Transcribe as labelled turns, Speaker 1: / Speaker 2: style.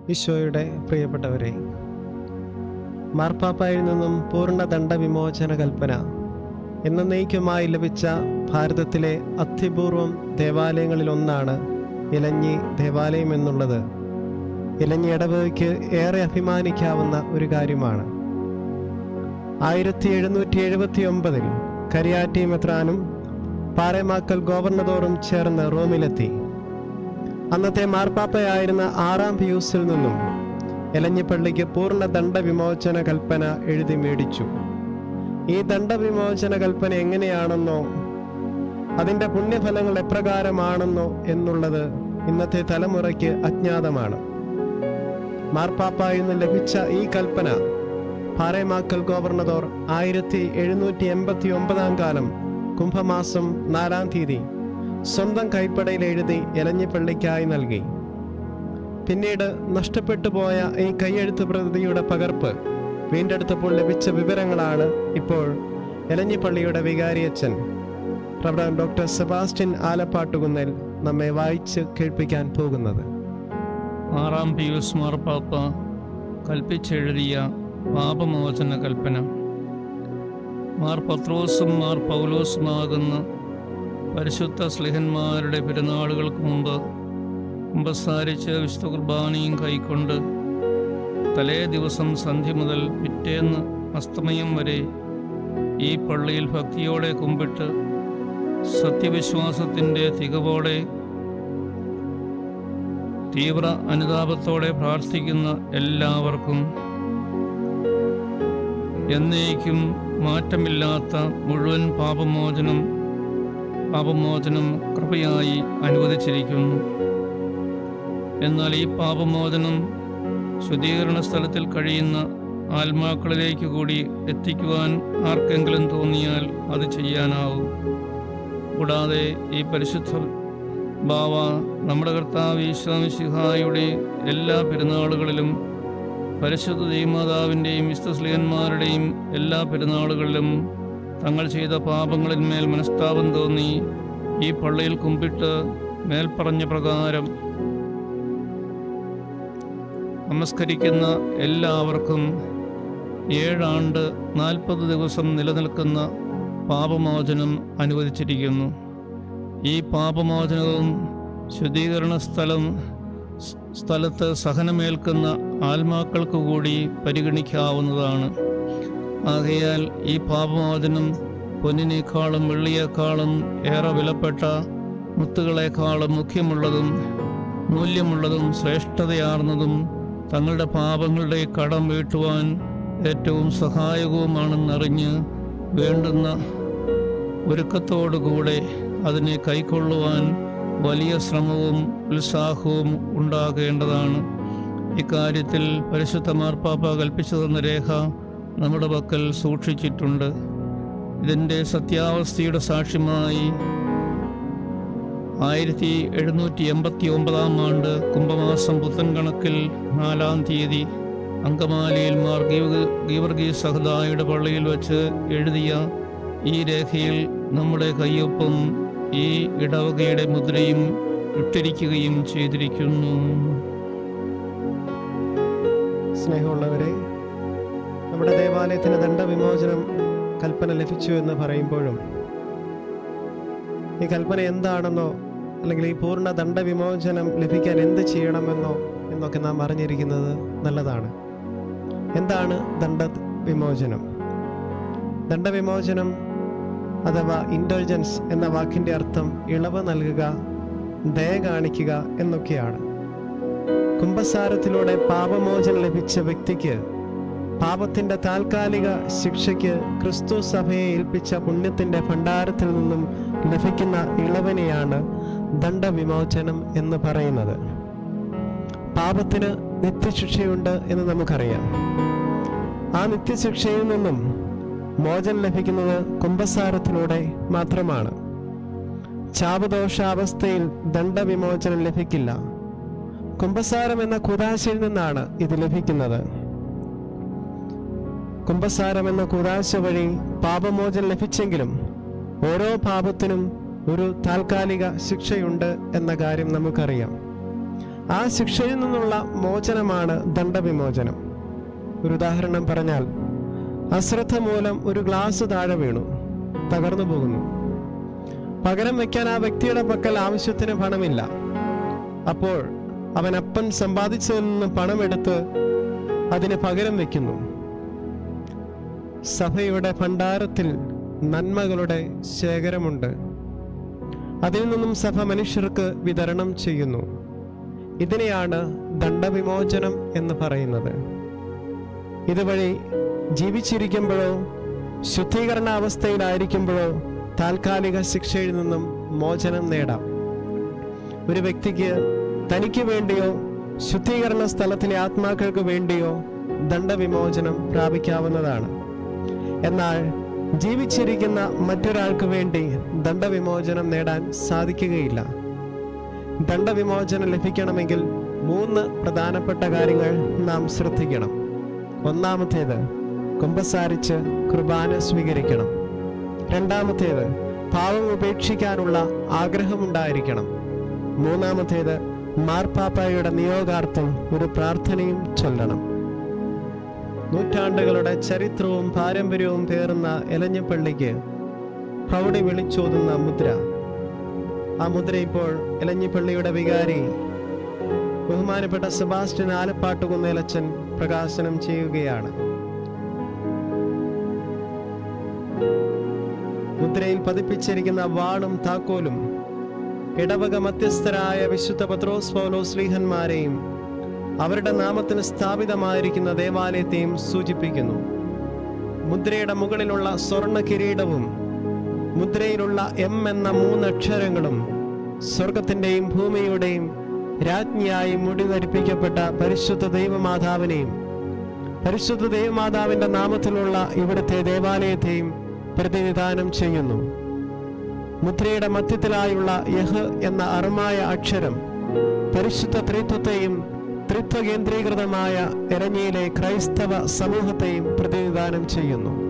Speaker 1: ഈശോയുടെ പ്രിയപ്പെട്ടവരെ മാർപ്പാപ്പായിൽ നിന്നും പൂർണ്ണ ദണ്ഡവിമോചന കൽപ്പന എന്നേക്കുമായി ലഭിച്ച ഭാരതത്തിലെ അത്യപൂർവം ദേവാലയങ്ങളിലൊന്നാണ് ഇലഞ്ഞി ദേവാലയം എന്നുള്ളത് ഇലഞ്ഞി ഇടവകയ്ക്ക് ഏറെ അഭിമാനിക്കാവുന്ന ഒരു കാര്യമാണ് ആയിരത്തി എഴുന്നൂറ്റി എഴുപത്തി ഒമ്പതിൽ കരിയാറ്റി മെത്രാനും പാറേമാക്കൽ ഗവർണറോറും ചേർന്ന് റോമിലെത്തി അന്നത്തെ മാർപ്പാപ്പയായിരുന്ന ആറാം പിയൂസിൽ നിന്നും എലഞ്ഞിപ്പള്ളിക്ക് പൂർണ്ണ ദണ്ഡവിമോചന കൽപ്പന എഴുതി മേടിച്ചു ഈ ദണ്ഡവിമോചന കൽപ്പന എങ്ങനെയാണെന്നോ അതിൻ്റെ പുണ്യഫലങ്ങൾ എപ്രകാരമാണെന്നോ എന്നുള്ളത് ഇന്നത്തെ തലമുറയ്ക്ക് അജ്ഞാതമാണ് മാർപ്പാപ്പായിൽ നിന്ന് ലഭിച്ച ഈ കൽപ്പന പാറേമാക്കൽ ഗവർണറോർ ആയിരത്തി എഴുന്നൂറ്റി എൺപത്തി ഒമ്പതാം കാലം കുംഭമാസം നാലാം തീയതി സ്വന്തം കൈപ്പടയിൽ എഴുതി എലഞ്ഞിപ്പള്ളിക്കായി നൽകി പിന്നീട് നഷ്ടപ്പെട്ടു പോയ ഈ കൈയെഴുത്ത് പ്രതിയുടെ പകർപ്പ് വീണ്ടെടുത്തപ്പോൾ ലഭിച്ച വിവരങ്ങളാണ് ഇപ്പോൾ എലഞ്ഞിപ്പള്ളിയുടെ വികാരിയച്ഛൻ റവഡൻ ഡോക്ടർ സെബാസ്റ്റ്യൻ ആലപ്പാട്ടുകുന്നേൽ നമ്മെ വായിച്ച് കേൾപ്പിക്കാൻ പോകുന്നത്
Speaker 2: ആറാം പിയൂസ് മാർപ്പാപ്പ കൽപ്പിച്ചെഴുതിയ പാപമോചന കൽപ്പന മാർ പത്രോസും മാർ പൗലോസുമാകുന്ന പരിശുദ്ധ സ്ലിഹന്മാരുടെ പെരുന്നാളുകൾക്ക് മുമ്പ് കുമ്പസാരിച്ച് വിശുദ്ധ കുർബാനയും കൈക്കൊണ്ട് തലേ ദിവസം സന്ധ്യ മുതൽ പിറ്റേന്ന് അസ്തമയം വരെ ഈ പള്ളിയിൽ ഭക്തിയോടെ കുമ്പിട്ട് സത്യവിശ്വാസത്തിൻ്റെ തികവോടെ തീവ്ര അനുതാപത്തോടെ പ്രാർത്ഥിക്കുന്ന എല്ലാവർക്കും എന്നേക്കും മാറ്റമില്ലാത്ത മുഴുവൻ പാപമോചനം പാപമോചനം കൃപയായി അനുവദിച്ചിരിക്കുന്നു എന്നാൽ ഈ പാപമോചനം ശുദ്ധീകരണ സ്ഥലത്തിൽ കഴിയുന്ന ആത്മാക്കളിലേക്ക് കൂടി എത്തിക്കുവാൻ ആർക്കെങ്കിലും തോന്നിയാൽ അത് ചെയ്യാനാവും കൂടാതെ ഈ പരിശുദ്ധ ബാവ നമ്മുടെ കർത്താവ് ഈശ്വമിശിഹായുടെ എല്ലാ പെരുന്നാളുകളിലും പരിശുദ്ധ ദൈവമാതാവിൻ്റെയും വിസ്തസ്ലിയന്മാരുടെയും എല്ലാ പെരുന്നാളുകളിലും തങ്ങൾ ചെയ്ത പാപങ്ങളിന്മേൽ മനസ്താപം തോന്നി ഈ പള്ളിയിൽ കുമ്പിട്ട് മേൽപ്പറഞ്ഞ പ്രകാരം നമസ്കരിക്കുന്ന എല്ലാവർക്കും ഏഴാണ്ട് നാൽപ്പത് ദിവസം നിലനിൽക്കുന്ന പാപമോചനം അനുവദിച്ചിരിക്കുന്നു ഈ പാപമോചനവും ശുദ്ധീകരണ സ്ഥലം സ് സ്ഥലത്ത് സഹനമേൽക്കുന്ന ആത്മാക്കൾക്ക് കൂടി പരിഗണിക്കാവുന്നതാണ് ആകയാൽ ഈ പാപമോചനം പൊന്നിനേക്കാളും വെള്ളിയേക്കാളും ഏറെ വിലപ്പെട്ട മുത്തുകളെക്കാളും മുഖ്യമുള്ളതും മൂല്യമുള്ളതും ശ്രേഷ്ഠതയാർന്നതും തങ്ങളുടെ പാപങ്ങളുടെ കടം വീട്ടുവാൻ ഏറ്റവും സഹായകവുമാണെന്നറിഞ്ഞ് വേണ്ടുന്ന ഒരുക്കത്തോടുകൂടെ അതിനെ കൈക്കൊള്ളുവാൻ വലിയ ശ്രമവും ഉത്സാഹവും ഉണ്ടാകേണ്ടതാണ് ഇക്കാര്യത്തിൽ പരിശുദ്ധ മാർപ്പാപ്പ കൽപ്പിച്ചു തന്ന രേഖ നമ്മുടെ പക്കൽ സൂക്ഷിച്ചിട്ടുണ്ട് ഇതിൻ്റെ സത്യാവസ്ഥയുടെ സാക്ഷ്യമായി ആയിരത്തി എഴുന്നൂറ്റി എൺപത്തി ഒമ്പതാം ആണ്ട് കുംഭമാസം പുത്തൻ കണക്കിൽ നാലാം തീയതി അങ്കമാലിയിൽ മാർ ഗീവ- ഗീവർഗീസ് സഹദായുടെ പള്ളിയിൽ വെച്ച് എഴുതിയ ഈ രേഖയിൽ നമ്മുടെ കയ്യൊപ്പും ഈ ഇടവകയുടെ മുദ്രയും ഇട്ടിരിക്കുകയും ചെയ്തിരിക്കുന്നു
Speaker 1: സ്നേഹമുള്ളവരെ നമ്മുടെ ദേവാലയത്തിന് ദണ്ഡവിമോചനം കൽപ്പന ലഭിച്ചു എന്ന് പറയുമ്പോഴും ഈ കൽപ്പന എന്താണെന്നോ അല്ലെങ്കിൽ ഈ പൂർണ്ണ ദണ്ഡവിമോചനം ലഭിക്കാൻ എന്ത് ചെയ്യണമെന്നോ എന്നൊക്കെ നാം അറിഞ്ഞിരിക്കുന്നത് നല്ലതാണ് എന്താണ് ദണ്ഡ വിമോചനം ദണ്ഡവിമോചനം അഥവാ ഇൻ്റലിജൻസ് എന്ന വാക്കിൻ്റെ അർത്ഥം ഇളവ് നൽകുക ദയ കാണിക്കുക എന്നൊക്കെയാണ് കുംഭസാരത്തിലൂടെ പാപമോചനം ലഭിച്ച വ്യക്തിക്ക് പാപത്തിന്റെ താൽക്കാലിക ശിക്ഷയ്ക്ക് ക്രിസ്തു സഭയെ ഏൽപ്പിച്ച പുണ്യത്തിന്റെ ഭണ്ഡാരത്തിൽ നിന്നും ലഭിക്കുന്ന ഇളവിനെയാണ് ദണ്ഡവിമോചനം എന്ന് പറയുന്നത് പാപത്തിന് നിത്യശിക്ഷയുണ്ട് എന്ന് നമുക്കറിയാം ആ നിത്യശിക്ഷയിൽ നിന്നും മോചനം ലഭിക്കുന്നത് കുംഭസാരത്തിലൂടെ മാത്രമാണ് ചാപദോഷാവസ്ഥയിൽ ദണ്ഡവിമോചനം ലഭിക്കില്ല കുംഭസാരം എന്ന കുദാശയിൽ നിന്നാണ് ഇത് ലഭിക്കുന്നത് കുംഭസാരം എന്ന കുദാശ വഴി പാപമോചനം ലഭിച്ചെങ്കിലും ഓരോ പാപത്തിനും ഒരു താൽക്കാലിക ശിക്ഷയുണ്ട് എന്ന കാര്യം നമുക്കറിയാം ആ ശിക്ഷയിൽ നിന്നുള്ള മോചനമാണ് ദണ്ഡവിമോചനം ഒരു ഉദാഹരണം പറഞ്ഞാൽ അശ്രദ്ധ മൂലം ഒരു ഗ്ലാസ് താഴെ വീണു തകർന്നു പോകുന്നു പകരം വെക്കാൻ ആ വ്യക്തിയുടെ പക്കൽ ആവശ്യത്തിന് പണമില്ല അപ്പോൾ അവൻ അപ്പൻ സമ്പാദിച്ചതിൽ നിന്ന് പണമെടുത്ത് അതിന് പകരം വെക്കുന്നു സഭയുടെ ഭണ്ഡാരത്തിൽ നന്മകളുടെ ശേഖരമുണ്ട് അതിൽ നിന്നും സഭ മനുഷ്യർക്ക് വിതരണം ചെയ്യുന്നു ഇതിനെയാണ് ദണ്ഡവിമോചനം എന്ന് പറയുന്നത് ഇതുവഴി ജീവിച്ചിരിക്കുമ്പോഴോ ശുദ്ധീകരണ അവസ്ഥയിലായിരിക്കുമ്പോഴോ താൽക്കാലിക ശിക്ഷയിൽ നിന്നും മോചനം നേടാം ഒരു വ്യക്തിക്ക് തനിക്ക് വേണ്ടിയോ ശുദ്ധീകരണ സ്ഥലത്തിലെ ആത്മാക്കൾക്ക് വേണ്ടിയോ ദണ്ഡവിമോചനം പ്രാപിക്കാവുന്നതാണ് എന്നാൽ ജീവിച്ചിരിക്കുന്ന മറ്റൊരാൾക്ക് വേണ്ടി ദണ്ഡവിമോചനം നേടാൻ സാധിക്കുകയില്ല ദണ്ഡവിമോചനം ലഭിക്കണമെങ്കിൽ മൂന്ന് പ്രധാനപ്പെട്ട കാര്യങ്ങൾ നാം ശ്രദ്ധിക്കണം ഒന്നാമത്തേത് കുമ്പസാരിച്ച് കുർബാന സ്വീകരിക്കണം രണ്ടാമത്തേത് പാവം ഉപേക്ഷിക്കാനുള്ള ആഗ്രഹമുണ്ടായിരിക്കണം മൂന്നാമത്തേത് മാർപ്പാപ്പായുടെ നിയോഗാർത്ഥം ഒരു പ്രാർത്ഥനയും ചൊല്ലണം നൂറ്റാണ്ടുകളുടെ ചരിത്രവും പാരമ്പര്യവും പേറുന്ന എലഞ്ഞപ്പള്ളിക്ക് പ്രൗഢി വിളിച്ചോതുന്ന മുദ്ര ആ മുദ്ര ഇപ്പോൾ എലഞ്ഞിപ്പള്ളിയുടെ വികാരി ബഹുമാനപ്പെട്ട സെബാസ്റ്റ്യൻ ആലപ്പാട്ടുകുന്നേലച്ചൻ പ്രകാശനം ചെയ്യുകയാണ് മുദ്രയിൽ പതിപ്പിച്ചിരിക്കുന്ന വാളും താക്കോലും ഇടവക മധ്യസ്ഥരായ വിശുദ്ധ പത്രോസ് പൗലോസ് ലീഹന്മാരെയും അവരുടെ നാമത്തിന് സ്ഥാപിതമായിരിക്കുന്ന ദേവാലയത്തെയും സൂചിപ്പിക്കുന്നു മുദ്രയുടെ മുകളിലുള്ള സ്വർണ്ണ കിരീടവും മുദ്രയിലുള്ള എം എന്ന മൂന്നക്ഷരങ്ങളും സ്വർഗത്തിന്റെയും ഭൂമിയുടെയും രാജ്ഞിയായി മുടി ധരിപ്പിക്കപ്പെട്ട പരിശുദ്ധ ദൈവമാതാവിനെയും പരിശുദ്ധ ദൈവമാതാവിന്റെ നാമത്തിലുള്ള ഇവിടുത്തെ ദേവാലയത്തെയും പ്രതിനിധാനം ചെയ്യുന്നു മുദ്രയുടെ മധ്യത്തിലായുള്ള യഹ് എന്ന അറുമായ അക്ഷരം പരിശുദ്ധ ത്രിത്വത്തെയും ത്രിത്വ കേന്ദ്രീകൃതമായ എരഞ്ഞിയിലെ ക്രൈസ്തവ സമൂഹത്തെയും പ്രതിനിധാനം ചെയ്യുന്നു